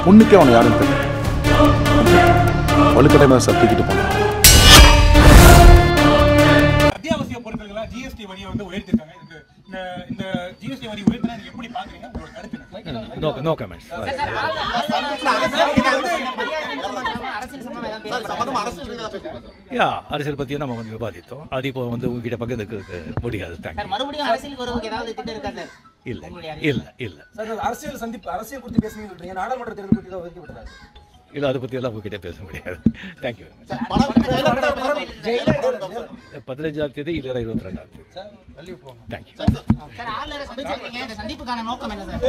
பொண்ணுக்கே அவனை யாரும் தெரியும் வலுக்கடை மேலே சார் தூக்கிட்டு போனான் அத்தியாவசிய பொருட்கள் ஜிஎஸ்டி வரியை வந்து உயர்த்திருக்காங்க இதுக்கு இந்த இந்த ஜிஎஸ்டி வரி உயர்த்தினா நீங்க எப்படி பாக்குறீங்க உங்களோட கருத்து என்ன? நோ நோ கமெண்ட்ஸ் யா அரசியல் பற்றி நம்ம கொஞ்சம் விவாதித்தோம் அது இப்போ வந்து உங்ககிட்ட பகிர்ந்துக்க முடியாது தேங்க்யூ மறுபடியும் அரசியலுக்கு வருவதுக்கு ஏதாவது திட்டம் இருக்கா சார் இல்லை இல்லை இல்லை சார் அது அரசியல் சந்திப்பு அரசியல் குறித்து பேசுனீங்க சொல்றீங்க நாடாளுமன்ற தேர்தல் குறித்து தான் ஒதுக்கப்பட்டது இல்லை அதை பற்றி எல்லாம் உங்ககிட்ட பேச முடியாது தேங்க்யூ பதினஞ்சாம் தேதி இல்லை இருபத்தி ரெண்டாம் தேதி தேங்க்யூ சார் ஆளுநரை சந்திச்சிருக்கீங்க இந்த சந்திப்புக்கான நோக்கம் என்ன சார்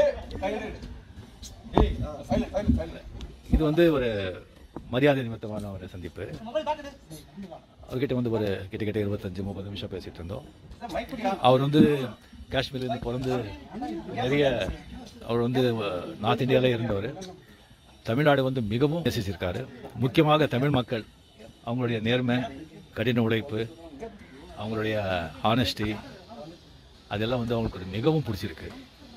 இது வந்து ஒரு மரியாதை நிமித்தமான ஒரு சந்திப்பு அவர்கிட்ட வந்து ஒரு கிட்டத்தட்ட இருபத்தஞ்சு முப்பது நிமிஷம் பேசிட்டு இருந்தோம் அவர் வந்து காஷ்மீர்லேருந்து பிறந்து நிறைய அவர் வந்து நார்த் இந்தியாவில் இருந்தவர் தமிழ்நாடு வந்து மிகவும் நேசிச்சிருக்காரு முக்கியமாக தமிழ் மக்கள் அவங்களுடைய நேர்மை கடின உழைப்பு அவங்களுடைய ஹானஸ்டி அதெல்லாம் வந்து அவங்களுக்கு ஒரு மிகவும் பிடிச்சிருக்கு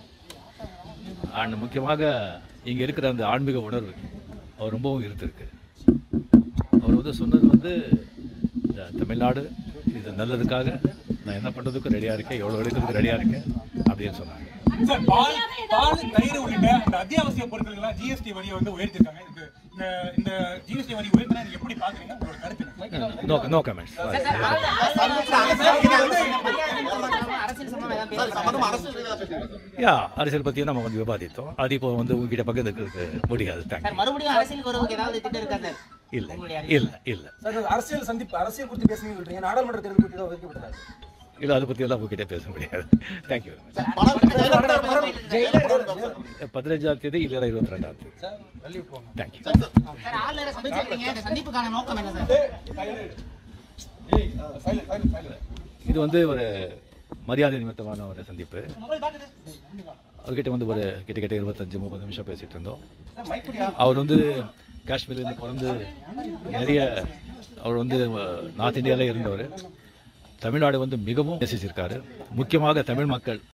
அண்ட் முக்கியமாக இங்கே இருக்கிற அந்த ஆன்மீக உணர்வு அவர் ரொம்பவும் இருந்திருக்கு அவர் வந்து சொன்னது வந்து இந்த தமிழ்நாடு இது நல்லதுக்காக நான் என்ன பண்ணுறதுக்கும் ரெடியாக இருக்கேன் எவ்வளோ எடுக்கிறதுக்கு ரெடியாக இருக்கேன் அப்படின்னு சொன்னாங்க சார் பால் பால் தயிர் உள்ளிட்ட இந்த அத்தியாவசிய பொருட்கள் ஜிஎஸ்டி வரியை வந்து உயர்த்திருக்காங்க இதுக்கு இந்த இந்த ஜிஎஸ்டி வரி உயர்த்தினா நீங்க எப்படி பாக்குறீங்க உங்களோட கருத்து என்ன? நோ நோ கமெண்ட்ஸ் அரசியல் சம்பந்தம் ஏதாவது பேசுறாங்க யா அரசியல் பற்றி நம்ம கொஞ்சம் விவாதித்தோம் அது இப்போ வந்து உங்ககிட்ட பகிர்ந்துக்க முடியாது தேங்க்யூ சார் மறுபடியும் அரசியலுக்கு வருவதுக்கு ஏதாவது திட்டம் இருக்கா சார் இல்லை இல்லை இல்லை சார் அது அரசியல் சந்திப்பு அரசியல் குறித்து பேசுனீங்க சொல்றீங்க நாடாளுமன்ற தேர்தல் குறித்து தான் ஒதுக்கப்பட்டது இல்லை அதை பற்றி எல்லாம் உங்ககிட்ட பேச முடியாது தேங்க்யூ பதினஞ்சாம் தேதி இல்லை இருபத்தி ரெண்டாம் தேதி தேங்க்யூ சார் ஆளுநரை சந்திச்சிருக்கீங்க இந்த சந்திப்புக்கான நோக்கம் என்ன சார் இது வந்து ஒரு மரியாதை நிமித்தமான ஒரு சந்திப்பு அவர்கிட்ட வந்து ஒரு கிட்டத்தட்ட இருபத்தஞ்சு முப்பது நிமிஷம் பேசிட்டு இருந்தோம் அவர் வந்து காஷ்மீர்லேருந்து பிறந்து நிறைய அவர் வந்து நார்த் இந்தியாவில் இருந்தவர் தமிழ்நாடு வந்து மிகவும் நேசிச்சிருக்காரு முக்கியமாக தமிழ் மக்கள்